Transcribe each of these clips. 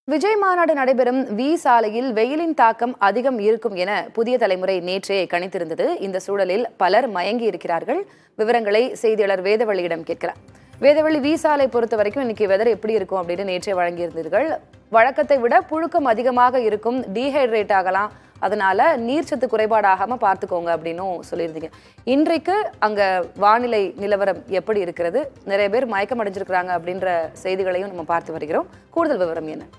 விஜய் மாநாடு நடைபெறும் வி சாலையில் வெயிலின் தாக்கம் அதிகம் இருக்கும் என புதிய தலைமுறை நேற்றே கணித்திருந்தது இந்த சூழலில் பலர் மயங்கி இருக்கிறார்கள் விவரங்களை செய்தியாளர் வேதவள்ளியிடம் கேட்கிறார் வேதவள்ளி வி சாலை பொறுத்த வரைக்கும் இன்னைக்கு வெதர் எப்படி இருக்கும் அப்படின்னு நேற்றே வழங்கியிருந்தீர்கள் வழக்கத்தை விட புழுக்கம் அதிகமாக இருக்கும் டீஹைட்ரேட் ஆகலாம் அதனால நீர்ச்சத்து குறைபாடாகாம பார்த்துக்கோங்க அப்படின்னும் சொல்லியிருந்தீங்க இன்றைக்கு அங்க வானிலை நிலவரம் எப்படி இருக்கிறது நிறைய பேர் மயக்கம் அடைஞ்சிருக்கிறாங்க அப்படின்ற செய்திகளையும் நம்ம பார்த்து வருகிறோம் கூடுதல் விவரம் என்ன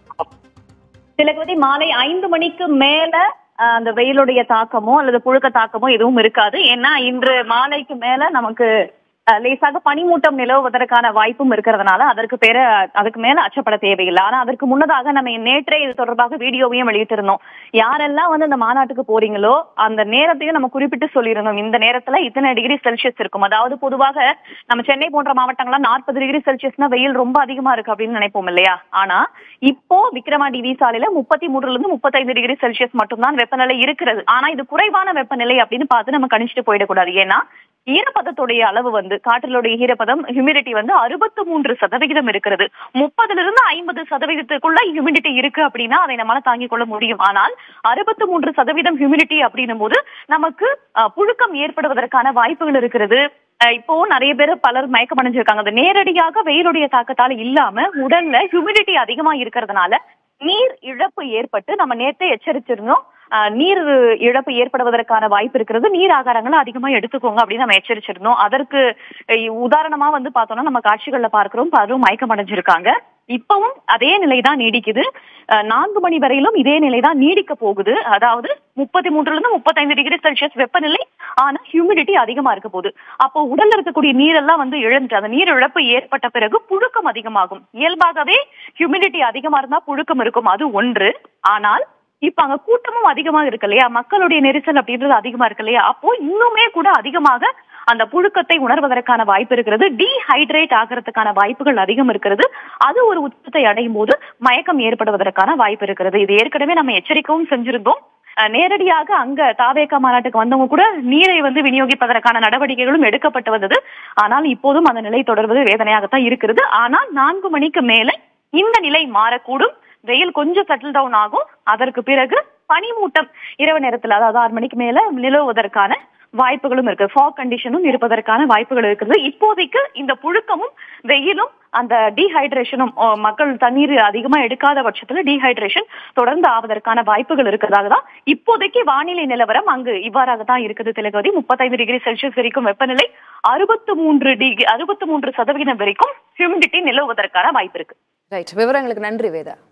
திலகவதி மாலை ஐந்து மணிக்கு மேல அஹ், அந்த வெயிலுடைய தாக்கமோ அல்லது புழுக்க தாக்கமோ எதுவும் இருக்காது ஏன்னா இன்று மாலைக்கு மேல நமக்கு அஹ், லேசாக பனிமூட்டம் நிலவுவதற்கான வாய்ப்பும் இருக்கிறதுனால அதற்கு பேர அதுக்கு மேல அச்சப்பட தேவையில்லை ஆனா அதற்கு முன்னதாக நம்ம நேற்றே இது தொடர்பாக வீடியோவையும் வெளியிட்டிருந்தோம் யாரெல்லாம் வந்து அந்த மாநாட்டுக்கு போறீங்களோ அந்த நேரத்தையும் நம்ம குறிப்பிட்டு சொல்லியிருந்தோம் இந்த நேரத்துல இத்தனை டிகிரி செல்சியஸ் இருக்கும் அதாவது பொதுவாக நம்ம சென்னை போன்ற மாவட்டங்கள்லாம் நாற்பது டிகிரி செல்சியஸ்னா வெயில் ரொம்ப அதிகமா இருக்கு அப்படின்னு நினைப்போம் இல்லையா ஆனா இப்போ விக்ரமாண்டி வீசாலையில முப்பத்தி மூணுல இருந்து முப்பத்தைந்து டிகிரி செல்சியஸ் மட்டும்தான் வெப்பநிலை இருக்கிறது ஆனா இது குறைவான வெப்பநிலை அப்படின்னு பார்த்து நம்ம கணிச்சிட்டு போயிடக்கூடாது ஏன்னா ஈரப்பதத்துடைய அளவு வந்து காற்றிலுடைய ஈரப்பதம் ஹியூமிடிட்டி வந்து அறுபத்து மூன்று சதவிகிதம் இருக்கிறது முப்பதுல இருந்து ஐம்பது சதவீதத்துக்குள்ள ஹியூமிடிட்டி இருக்கு அப்படின்னா அதை நம்மளால தாங்கிக் கொள்ள முடியும் ஆனால் அறுபத்து மூன்று சதவீதம் ஹியூமிடிட்டி அப்படின்னும் போது நமக்கு அஹ், புழுக்கம் ஏற்படுவதற்கான வாய்ப்புகள் இருக்கிறது அஹ், இப்போ நிறைய பேர் பலர் மயக்கம் அடைஞ்சிருக்காங்க அது நேரடியாக வெயிலுடைய தாக்கத்தால இல்லாம உடல்ல ஹியூமிடிட்டி அதிகமா இருக்கிறதுனால நீர் இழப்பு ஏற்பட்டு நம்ம நேற்றே எச்சரிச்சிருந்தோம் அஹ், நீர் இழப்பு ஏற்படுவதற்கான வாய்ப்பு இருக்கிறது நீர் ஆகாரங்களை அதிகமா எடுத்துக்கோங்க அப்படின்னு நம்ம எச்சரிச்சிருந்தோம் அதற்கு அஹ், உதாரணமா வந்து பார்த்தோம்னா நம்ம காட்சிகள்ல பார்க்கிறோம் பலரும் மயக்கம் அடைஞ்சிருக்காங்க இப்பவும் அதே நிலைதான் நீடிக்குது அஹ், நான்கு மணி வரையிலும் இதே நிலைதான் நீடிக்க போகுது அதாவது முப்பத்தி மூன்றுல இருந்து முப்பத்தைந்து டிகிரி செல்சியஸ் வெப்பநிலை ஆனா ஹியூமிடிட்டி அதிகமா இருக்க போகுது அப்போ உடல்ல இருக்கக்கூடிய நீரெல்லாம் வந்து இழந்துட்டு அந்த நீர் இழப்பு ஏற்பட்ட பிறகு புழுக்கம் அதிகமாகும் இயல்பாகவே ஹியூமிடிட்டி அதிகமா இருந்தா புழுக்கம் இருக்கும் அது ஒன்று ஆனால் இப்ப அங்க கூட்டமும் அதிகமா இருக்கு இல்லையா மக்களுடைய நெரிசல் அப்படின்றது அதிகமா இருக்கு இல்லையா அப்போ இன்னுமே கூட அதிகமாக அந்த புழுக்கத்தை உணர்வதற்கான வாய்ப்பு இருக்கிறது டீஹைட்ரேட் ஆகிறதுக்கான வாய்ப்புகள் அதிகம் இருக்கிறது அது ஒரு உச்சத்தை அடையும் போது மயக்கம் ஏற்படுவதற்கான வாய்ப்பு இருக்கிறது இது ஏற்கனவே நம்ம எச்சரிக்கவும் செஞ்சிருந்தோம் அஹ் நேரடியாக அங்க தாவேக்கா மாநாட்டுக்கு வந்தவங்க கூட நீரை வந்து விநியோகிப்பதற்கான நடவடிக்கைகளும் எடுக்கப்பட்டு வந்தது ஆனால் இப்போதும் அந்த நிலை தொடர்வது வேதனையாகத்தான் இருக்கிறது ஆனால் நான்கு மணிக்கு மேல இந்த நிலை மாறக்கூடும் வெயில் கொஞ்சம் செட்டில் டவுன் ஆகும் அதற்கு பிறகு பனிமூட்டம் இரவு நேரத்துல அதாவது ஆறு மணிக்கு மேல நிலவுவதற்கான வாய்ப்புகளும் இருக்கு ஃபாக் கண்டிஷனும் இருப்பதற்கான வாய்ப்புகள் இருக்குது இப்போதைக்கு இந்த புழுக்கமும் வெயிலும் அந்த டீஹைட்ரேஷனும் அஹ், மக்கள் தண்ணீர் அதிகமா எடுக்காத பட்சத்துல டீஹைட்ரேஷன் தொடர்ந்து ஆவதற்கான வாய்ப்புகள் இருக்கிறதாக தான் இப்போதைக்கு வானிலை நிலவரம் அங்கு இவ்வாறாக தான் இருக்குது திலகவதி முப்பத்தைந்து டிகிரி செல்சியஸ் வரைக்கும் வெப்பநிலை அறுபத்து மூன்று டிகிரி அறுபத்து மூன்று சதவீதம் வரைக்கும் ஹியூமிடிட்டி நிலவுவதற்கான வாய்ப்பு இருக்கு ரைட் விவரங்களுக்கு நன்றி வேதா